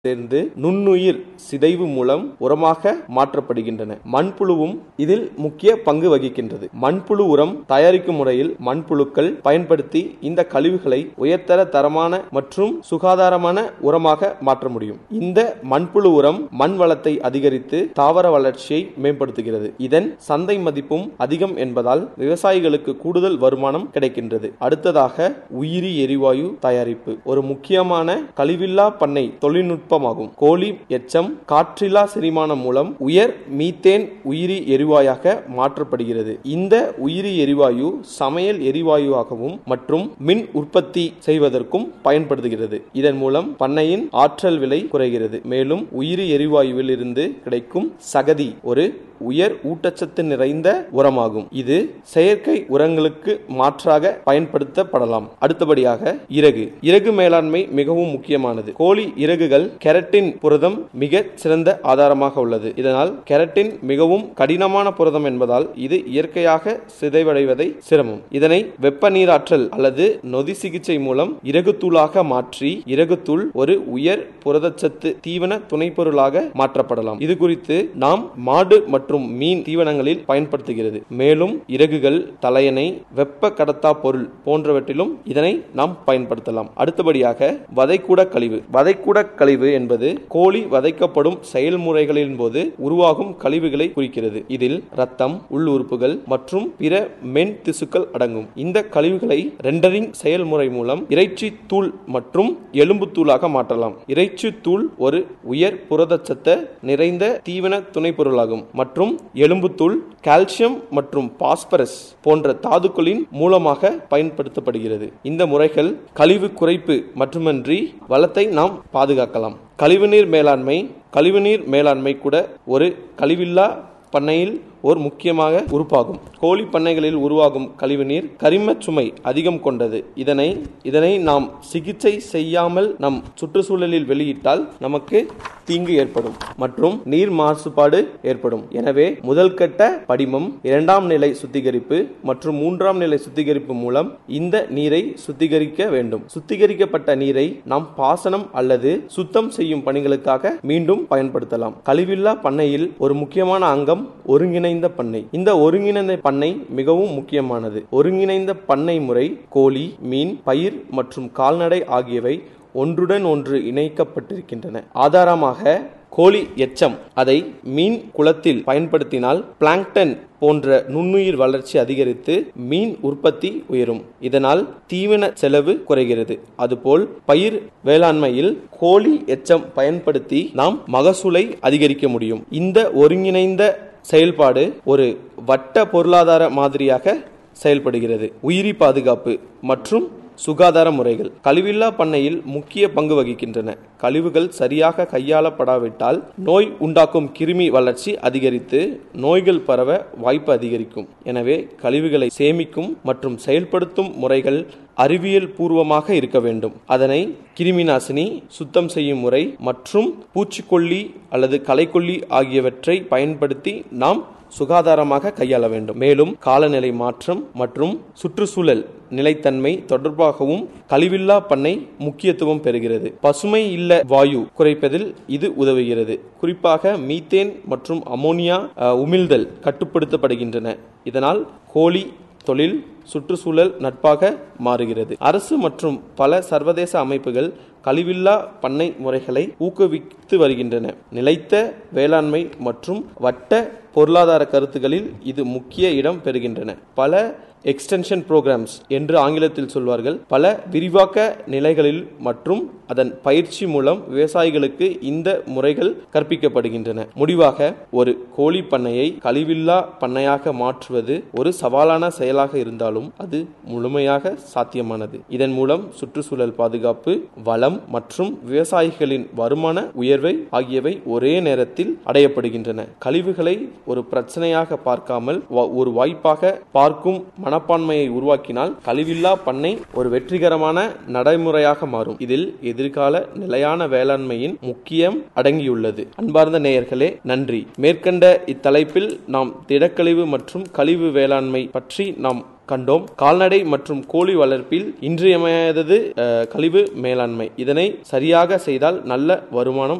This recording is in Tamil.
சேர்ந்து நுண்ணுயிர் சிதைவு மூலம் உரமாக மாற்றப்படுகின்றன மண்புழுவும் இதில் முக்கிய பங்கு வகிக்கின்றது மண்புழு உரம் தயாரிக்கும் முறையில் மண்புழுக்கள் பயன்படுத்தி இந்த கழிவுகளை உயர்தர தரமான மற்றும் சுகாதாரமான உரமாக மாற்ற முடியும் இந்த மண்புழு உரம் மண் வளத்தை அதிகரித்து தாவர வளர்ச்சியை மேம்படுத்துகிறது இதன் சந்தை மதிப்பும் அதிகம் என்பதால் விவசாயிகளுக்கு கூடுதல் வருமானம் கிடைக்கின்றது அடுத்ததாக உயிரி எரிவாயு தயாரிப்பு ஒரு முக்கியமான கழிவில்லா பண்ணை தொழில்நுட்பமாகும் கோழி எச்சம் காற்றில்லா செரிமானம் மூலம் உயர் மீத்தேன் உயிரி எரிவாயாக மாற்றப்படுகிறது இந்த உயிரி எரிவாயு சமையல் எரிவாயுவாகவும் மற்றும் மின் உற்பத்தி செய்வதற்கும் பயன்படுத்துகிறது இதன் மூலம் பண்ணையின் ஆற்றல் விலை குறைகிறது மேலும் உயிரி எரிவாயுவில் இருந்து கிடைக்கும் சகதி ஒரு உயர் ஊட்டச்சத்து நிறைந்த உரமாகும் இது செயற்கை உரங்களுக்கு மாற்றாக பயன்படுத்தப்படலாம் அடுத்தபடியாக இறகு இறகு மேலாண்மை மிகவும் முக்கியமானது கோழி இறகுகள் கெரட்டின் புரதம் மிக சிறந்த ஆதாரமாக உள்ளது இதனால் கெரட்டின் மிகவும் கடினமான புரதம் என்பதால் இது இயற்கையாக சிதைவடைவதை சிரமம் இதனை வெப்ப நீராற்றல் அல்லது நொதி சிகிச்சை மூலம் இறகுத்தூளாக மாற்றி இறகுத்தூள் ஒரு உயர் புரதச்சத்து தீவன துணைப்பொருளாக மாற்றப்படலாம் இது குறித்து நாம் மாடு மற்றும் மீன் தீவனங்களில் பயன்படுத்துகிறது மேலும் இறகுகள் தலையணை வெப்ப கடத்தா பொருள் போன்றவற்றிலும் இதனை நாம் பயன்படுத்தலாம் அடுத்தபடியாக வதைக்கூட கழிவு வதைக்கூட கழிவு என்பது கோழி வதைக்கப்படும் செயல்முறைகளின் போது உருவாகும் கழிவுகளை குறிக்கிறது இதில் ரத்தம் உள் உறுப்புகள் மற்றும் பிற மென் திசுக்கள் அடங்கும் இந்த கழிவுகளை ரெண்டரிங் செயல்முறை மூலம் இறைச்சி தூள் மற்றும் எலும்பு தூளாக மாற்றலாம் இறைச்சி தூள் ஒரு உயர் புரதச்சத்த நிறைந்த தீவன துணைப்பொருளாகும் மற்றும் எலும்புத்தூள் கால்சியம் மற்றும் பாஸ்பரஸ் போன்ற தாதுக்களின் மூலமாக பயன்படுத்தப்படுகிறது இந்த முறைகள் கழிவு குறைப்பு மட்டுமன்றி வளத்தை நாம் பாதுகாக்கலாம் கழிவுநீர் மேலாண்மை கழிவுநீர் மேலாண்மை கூட ஒரு கழிவில்லா பண்ணையில் ஒரு முக்கியமாக உறுப்பாகும் கோழி பண்ணைகளில் உருவாகும் கழிவுநீர் கரிமச் சுமை அதிகம் கொண்டது இதனை இதனை நாம் சிகிச்சை செய்யாமல் நம் சுற்றுச்சூழலில் வெளியிட்டால் நமக்கு தீங்கு ஏற்படும் மற்றும் நீர் மாசுபாடு ஏற்படும் எனவே முதல் கட்ட படிமம் இரண்டாம் நிலை சுத்திகரிப்பு மற்றும் மூன்றாம் நிலை சுத்திகரிப்பு மூலம் இந்த நீரை சுத்திகரிக்க வேண்டும் சுத்திகரிக்கப்பட்ட நீரை நாம் பாசனம் அல்லது சுத்தம் செய்யும் பணிகளுக்காக மீண்டும் பயன்படுத்தலாம் கழிவில்லா பண்ணையில் ஒரு முக்கியமான அங்கம் ஒருங்கிணை ஒருங்கிணைந்த பண்ணை இந்த ஒருங்கிணைந்த பண்ணை மிகவும் முக்கியமானது ஒருங்கிணைந்த பண்ணை முறை கோழி மீன் பயிர் மற்றும் கால்நடை ஆகியவை ஒன்றுடன் ஒன்று இணைக்கப்பட்டிருக்கின்றன ஆதாரமாக கோழி எச்சம் அதை மீன் குளத்தில் பயன்படுத்தினால் பிளாங்டன் போன்ற நுண்ணுயிர் வளர்ச்சி அதிகரித்து மீன் உற்பத்தி உயரும் இதனால் தீவன செலவு குறைகிறது அதுபோல் பயிர் வேளாண்மையில் கோழி எச்சம் பயன்படுத்தி நாம் மகசூலை அதிகரிக்க முடியும் இந்த ஒருங்கிணைந்த செயல்பாடு ஒரு வட்ட பொருளாதார மாதிரியாக செயல்படுகிறது உயிரி பாதுகாப்பு மற்றும் சுகாதார முறைகள் கழிவில்லா பண்ணையில் முக்கிய பங்கு வகிக்கின்றன கழிவுகள் சரியாக கையாளப்படாவிட்டால் நோய் உண்டாக்கும் கிருமி வளர்ச்சி அதிகரித்து நோய்கள் பரவ வாய்ப்பு அதிகரிக்கும் எனவே கழிவுகளை சேமிக்கும் மற்றும் செயல்படுத்தும் முறைகள் அறிவியல் பூர்வமாக இருக்க வேண்டும் அதனை கிருமி நாசினி சுத்தம் செய்யும் முறை மற்றும் பூச்சிக்கொல்லி அல்லது களைக்கொல்லி ஆகியவற்றை பயன்படுத்தி நாம் சுகாதாரமாக கையாள வேண்டும் மேலும் காலநிலை மாற்றம் மற்றும் சுற்றுச்சூழல் நிலைத்தன்மை தொடர்பாகவும் கழிவில்லா பண்ணை முக்கியத்துவம் பெறுகிறது பசுமை இல்ல வாயு குறைப்பதில் இது உதவுகிறது குறிப்பாக மீத்தேன் மற்றும் அமோனியா உமிழ்தல் கட்டுப்படுத்தப்படுகின்றன இதனால் கோழி தொழில் சுற்றுச்சூழல் நட்பாக மாறுகிறது அரசு மற்றும் பல சர்வதேச அமைப்புகள் கழிவில்லா பண்ணை முறைகளை ஊக்குவித்து வருகின்றன நிலைத்த வேளாண்மை மற்றும் வட்ட பொருளாதார கருத்துகளில் இது முக்கிய இடம் பெறுகின்றன பல எக்ஸ்டென்ஷன் ப்ரோக்ராம்ஸ் என்று ஆங்கிலத்தில் சொல்வார்கள் பல விரிவாக்க நிலைகளில் மற்றும் அதன் பயிற்சி மூலம் விவசாயிகளுக்கு இந்த முறைகள் கற்பிக்கப்படுகின்றன முடிவாக ஒரு கோழி பண்ணையை கழிவில்லா பண்ணையாக மாற்றுவது ஒரு சவாலான செயலாக இருந்தாலும் அது முழுமையாக சாத்தியமானது இதன் மூலம் சுற்றுச்சூழல் பாதுகாப்பு வளம் மற்றும் விவசாயிகளின் வருமான உயர்வை ஆகியவை ஒரே நேரத்தில் அடையப்படுகின்றன கழிவுகளை ஒரு பிரச்சனையாக பார்க்காமல் ஒரு வாய்ப்பாக பார்க்கும் மனப்பான்மையை உருவாக்கினால் கழிவில்லா பண்ணை ஒரு வெற்றிகரமான நடைமுறையாக மாறும் இதில் எதிர்கால நிலையான வேளாண்மையின் முக்கியம் அடங்கியுள்ளது அன்பார்ந்த நேயர்களே நன்றி மேற்கண்ட இத்தலைப்பில் நாம் திடக்கழிவு மற்றும் கழிவு வேளாண்மை பற்றி நாம் கண்டோம் கால்நடை மற்றும் கோழி வளர்ப்பில் இன்றியமையாதது அஹ், கழிவு மேலாண்மை இதனை சரியாக செய்தால் நல்ல வருமானம்